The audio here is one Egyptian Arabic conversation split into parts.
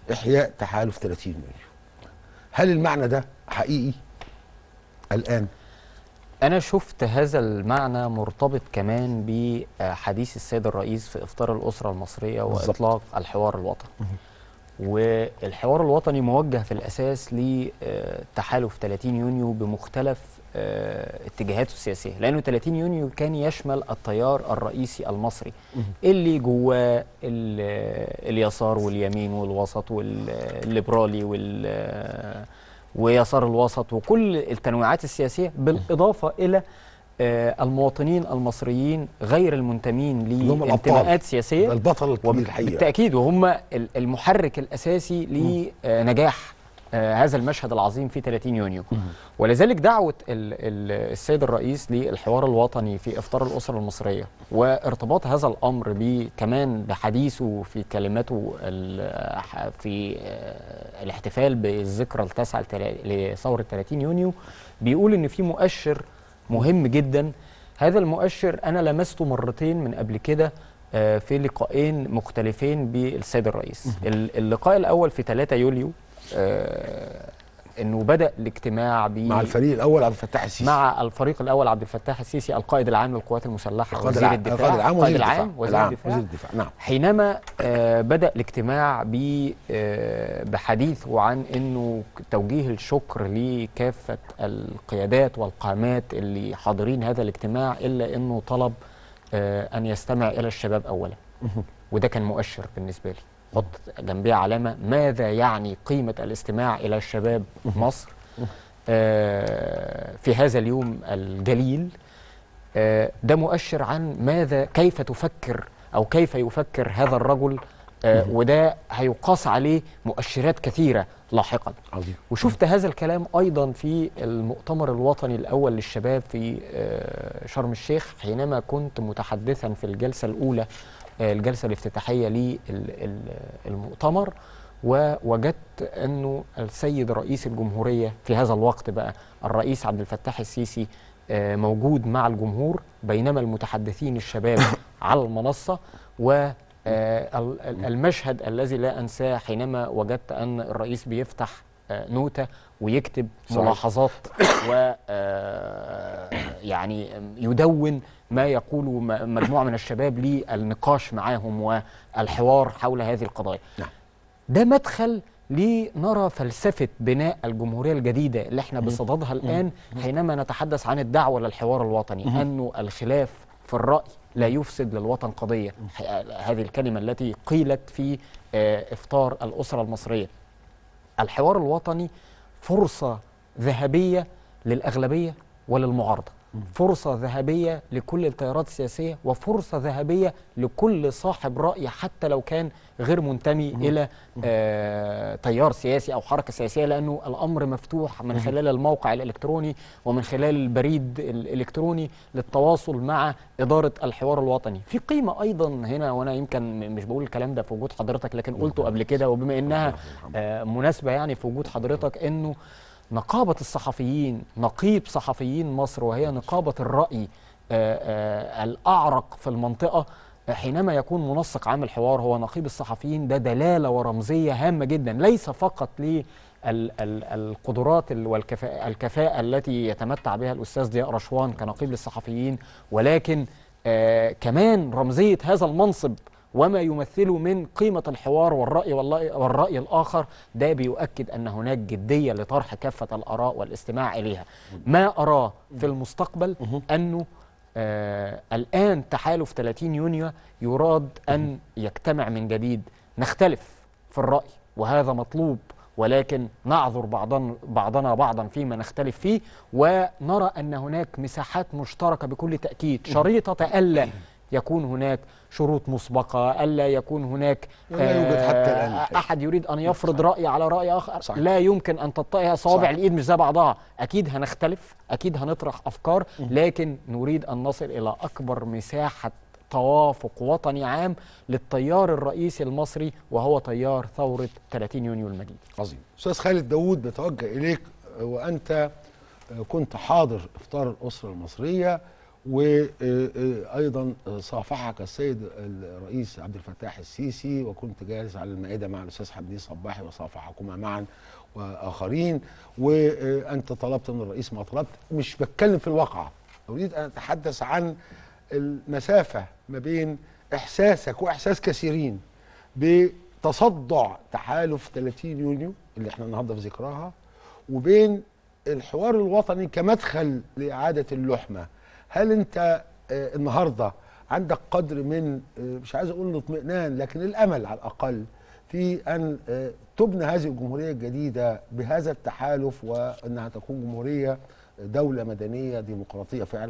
احياء تحالف 30 يونيو هل المعنى ده حقيقي الان أنا شفت هذا المعنى مرتبط كمان بحديث السيد الرئيس في إفطار الأسرة المصرية بالظبط. وإطلاق الحوار الوطني والحوار الوطني موجه في الأساس لتحالف 30 يونيو بمختلف آه، اتجاهاته السياسية لأنه 30 يونيو كان يشمل التيار الرئيسي المصري اللي جواه ال- اليسار واليمين والوسط والليبرالي وال ويسار الوسط وكل التنويعات السياسية بالإضافة إلى آه، المواطنين المصريين غير المنتمين اللي هم الأبطال. لانتماءات سياسية ده البطل الكبير الحقيقه بالتأكيد وهم ال- المحرك الأساسي لنجاح آه، هذا المشهد العظيم في 30 يونيو ولذلك دعوة ال- ال- السيد الرئيس للحوار الوطني في إفطار الأسرة المصرية وارتباط هذا الأمر ب- كمان بحديثه في كلماته ال- ح- في آه، الاحتفال بالذكرى التاسعة لتلا- لثورة 30 يونيو بيقول إن في مؤشر مهم جدا هذا المؤشر أنا لمسته مرتين من قبل كده آه، في لقاءين مختلفين بالسيد الرئيس ال- اللقاء الأول في 3 يوليو آه، انه بدا الاجتماع ب مع الفريق الاول عبد الفتاح السيسي مع الفريق الاول عبد الفتاح السيسي القائد العام للقوات المسلحه القائد وزير العام الدفاع القائد العام القائد وزير العام الدفاع وزير العام، الدفاع وزير الدفاع نعم حينما آه، بدا الاجتماع ب- آه، بحديثه عن انه توجيه الشكر لكافه القيادات والقامات اللي حاضرين هذا الاجتماع الا انه طلب آه، ان يستمع الى الشباب اولا وده كان مؤشر بالنسبه لي حط جنبيه علامه ماذا يعني قيمه الاستماع الى الشباب مصر آه، في هذا اليوم الجليل آه، ده مؤشر عن ماذا كيف تفكر او كيف يفكر هذا الرجل آه، وده هيقاس عليه مؤشرات كثيره لاحقا عظيم وشفت هذا الكلام ايضا في المؤتمر الوطني الاول للشباب في آه، شرم الشيخ حينما كنت متحدثا في الجلسه الاولى آه، الجلسه الافتتاحيه للمؤتمر ووجدت انه السيد رئيس الجمهوريه في هذا الوقت بقى الرئيس عبد الفتاح السيسي آه، موجود مع الجمهور بينما المتحدثين الشباب على المنصه و آه، ال- ال- المشهد الذي لا انساه حينما وجدت ان الرئيس بيفتح آه، نوتة ويكتب صحيح. ملاحظات و آه، يعني يدون ما يقوله م- مجموعة من الشباب للنقاش معاهم والحوار حول هذه القضايا نعم. ده مدخل لنرى فلسفة بناء الجمهورية الجديدة اللي احنا بصددها الآن حينما نتحدث عن الدعوة للحوار الوطني أنه الخلاف في الرأي لا يفسد للوطن قضية ح- هذه الكلمة التي قيلت في آه، إفطار الأسرة المصرية الحوار الوطني فرصة ذهبية للأغلبية وللمعارضة فرصة ذهبية لكل التيارات السياسية وفرصة ذهبية لكل صاحب رأي حتى لو كان غير منتمي إلى آه تيار سياسي أو حركة سياسية لأنه الأمر مفتوح من خلال الموقع الإلكتروني ومن خلال البريد الإلكتروني للتواصل مع إدارة الحوار الوطني في قيمة أيضا هنا وأنا يمكن م- مش بقول الكلام ده في وجود حضرتك لكن قلته قبل كده وبما إنها آه مناسبة يعني في وجود حضرتك إنه نقابة الصحفيين نقيب صحفيين مصر وهي نقابة الرأي آه، آه، الأعرق في المنطقة آه، حينما يكون منسق عام الحوار هو نقيب الصحفيين ده دلالة ورمزية هامة جدا ليس فقط ل القدرات ال- والكفاءة الكفاءة التي يتمتع بها الأستاذ ضياء رشوان كنقيب للصحفيين ولكن آه كمان رمزية هذا المنصب وما يمثله من قيمة الحوار والرأي والرأي, والرأي الآخر ده بيؤكد أن هناك جدية لطرح كافة الآراء والاستماع إليها ما أراه في المستقبل أنه آه الآن تحالف 30 يونيو يراد أن يجتمع من جديد نختلف في الرأي وهذا مطلوب ولكن نعذر بعضنا بعضنا بعضا فيما نختلف فيه ونرى أن هناك مساحات مشتركة بكل تأكيد شريطة ألا يكون هناك شروط مسبقة ألا يكون هناك لا يوجد حتى الآن آه، الحقيقة. أحد يريد أن يفرض رأي على رأي آخر صحيح. لا يمكن أن تطأها صوابع صحيح. الإيد مش زي بعضها أكيد هنختلف أكيد هنطرح أفكار لكن نريد أن نصل إلى أكبر مساحة توافق وطني عام للتيار الرئيسي المصري وهو تيار ثورة 30 يونيو المجيد عظيم استاذ خالد داوود بتوجه اليك وانت كنت حاضر افطار الاسره المصريه وايضا صافحك السيد الرئيس عبد الفتاح السيسي وكنت جالس على المائده مع الاستاذ حمدين صباحي وصافحكما معا واخرين وانت طلبت من الرئيس ما طلبت مش بتكلم في الواقعه اريد ان اتحدث عن المسافه ما بين احساسك واحساس كثيرين بتصدع تحالف 30 يونيو اللي احنا النهارده في ذكراها وبين الحوار الوطني كمدخل لاعاده اللحمه هل انت آه، النهارده عندك قدر من آه، مش عايز اقول الاطمئنان لكن الامل على الاقل في ان آه، تبنى هذه الجمهوريه الجديده بهذا التحالف وانها تكون جمهوريه دوله مدنيه ديمقراطيه فعلا؟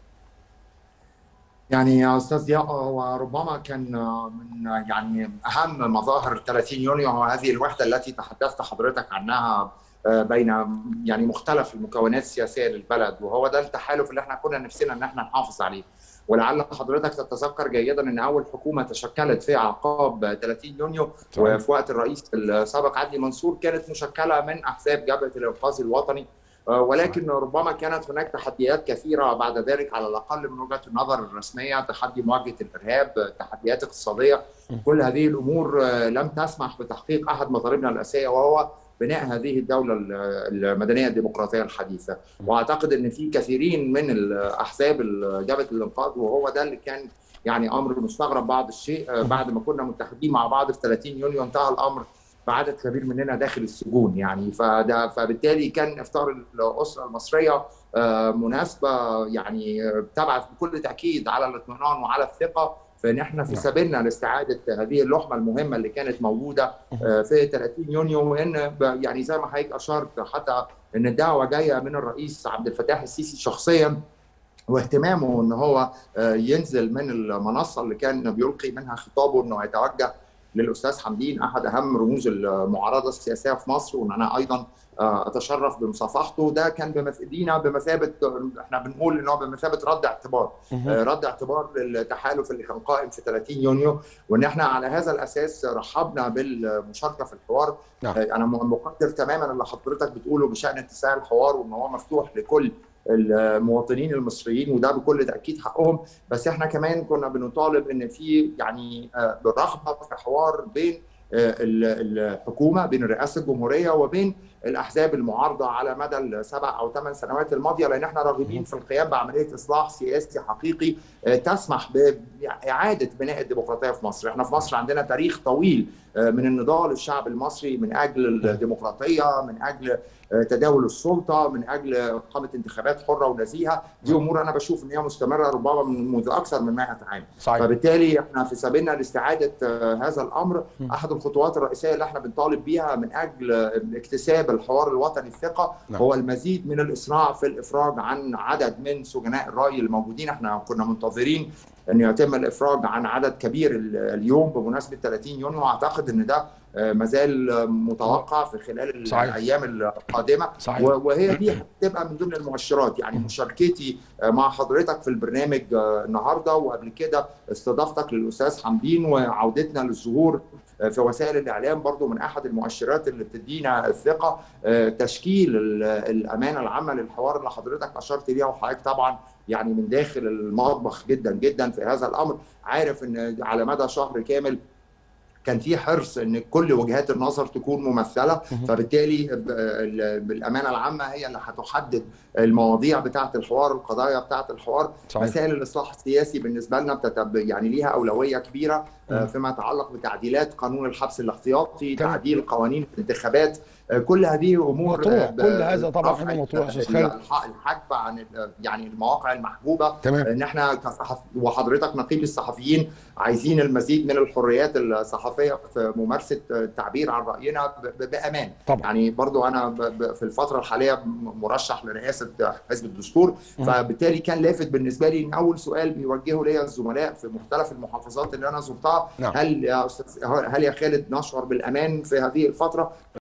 يعني يا استاذ ضياء هو ربما كان من يعني اهم مظاهر 30 يونيو هو هذه الوحده التي تحدثت حضرتك عنها آه، بين يعني مختلف المكونات السياسيه للبلد وهو ده التحالف اللي احنا كنا نفسنا ان احنا نحافظ عليه ولعل حضرتك تتذكر جيدا ان اول حكومه تشكلت في اعقاب 30 يونيو صحيح. وفي وقت الرئيس السابق عدلي منصور كانت مشكله من احزاب جبهه الانقاذ الوطني آه، ولكن ربما كانت هناك تحديات كثيره بعد ذلك على الاقل من وجهه النظر الرسميه تحدي مواجهه الارهاب تحديات اقتصاديه كل هذه الامور آه، لم تسمح بتحقيق احد مطالبنا الاساسيه وهو بناء هذه الدولة المدنية الديمقراطية الحديثة وأعتقد أن في كثيرين من الأحزاب جبهة الإنقاذ وهو ده اللي كان يعني أمر مستغرب بعض الشيء بعد ما كنا متحدين مع بعض في 30 يونيو انتهى الأمر بعدد كبير مننا داخل السجون يعني فده فبالتالي كان افطار الاسره المصريه آه، مناسبه يعني تبعث بكل تاكيد على الاطمئنان وعلى الثقه فان احنا في نعم. سبيلنا لاستعاده هذه اللحمه المهمه اللي كانت موجوده آه، في 30 يونيو وان ب- يعني زي ما حضرتك اشرت حتى ان الدعوه جايه من الرئيس عبد الفتاح السيسي شخصيا واهتمامه ان هو آه، ينزل من المنصه اللي كان بيلقي منها خطابه انه يتوجه للاستاذ حمدين احد اهم رموز المعارضه السياسيه في مصر وان انا ايضا آه، اتشرف بمصافحته ده كان بمثابه بمثابه احنا بنقول ان هو بمثابه رد اعتبار آه، رد اعتبار للتحالف اللي كان قائم في 30 يونيو وان احنا على هذا الاساس رحبنا بالمشاركه في الحوار نعم. آه، انا مقدر تماما اللي حضرتك بتقوله بشان اتساع الحوار وان هو مفتوح لكل المواطنين المصريين وده بكل تاكيد حقهم بس احنا كمان كنا بنطالب ان في يعني آه، رغبه في حوار بين آه، ال- الحكومه بين رئاسه الجمهوريه وبين الاحزاب المعارضه على مدى السبع او ثمان سنوات الماضيه لان احنا راغبين في القيام بعمليه اصلاح سياسي حقيقي آه، تسمح باعاده بناء الديمقراطيه في مصر، احنا في مصر عندنا تاريخ طويل آه، من النضال الشعب المصري من اجل الديمقراطيه، من اجل آه، تداول السلطه، من اجل اقامه انتخابات حره ونزيهه، دي امور انا بشوف ان هي مستمره ربما من منذ اكثر من 100 عام. صحيح فبالتالي احنا في سبيلنا لاستعاده آه، هذا الامر م. احد الخطوات الرئيسيه اللي احنا بنطالب بيها من اجل آه، اكتساب الحوار الوطني الثقه نعم. هو المزيد من الاسراع في الافراج عن عدد من سجناء الراي الموجودين احنا كنا منتظرين ان يتم الافراج عن عدد كبير ال- اليوم بمناسبه 30 يونيو اعتقد ان ده آه، مازال آه، متوقع في خلال صحيح. الايام القادمه صحيح و- وهي دي هتبقى من ضمن المؤشرات يعني مشاركتي آه، مع حضرتك في البرنامج آه، النهارده وقبل كده استضافتك للاستاذ حمدين وعودتنا للظهور آه، في وسائل الاعلام برضو من احد المؤشرات اللي بتدينا الثقه آه، تشكيل ال- الامانه العامه للحوار اللي حضرتك اشرت ليها وحضرتك طبعا يعني من داخل المطبخ جدا جدا في هذا الامر عارف ان على مدى شهر كامل كان في حرص ان كل وجهات النظر تكون ممثله مهم. فبالتالي ب- ال- بالامانه العامه هي اللي هتحدد المواضيع بتاعه الحوار القضايا بتاعه الحوار صحيح مسائل الاصلاح السياسي بالنسبه لنا بتتب... يعني ليها اولويه كبيره آه، مم. فيما يتعلق بتعديلات قانون الحبس الاحتياطي تمام. تعديل قوانين الانتخابات آه، كل هذه امور مطروح. آه، ب- كل هذا طبعاً رفع مطروح يا أستاذ ال- خالد. الح- الحجب عن ال- يعني المواقع المحجوبه تمام ان احنا كصحف وحضرتك نقيب الصحفيين عايزين المزيد من الحريات الصحفيه في ممارسه التعبير عن راينا ب- ب- بامان طبعا يعني برضو انا ب- ب- في الفتره الحاليه م- مرشح لرئاسه حزب الدستور مم. فبالتالي كان لافت بالنسبه لي ان اول سؤال بيوجهه لي الزملاء في مختلف المحافظات اللي انا زرتها نعم. هل يا استاذ هل يا خالد نشعر بالامان في هذه الفتره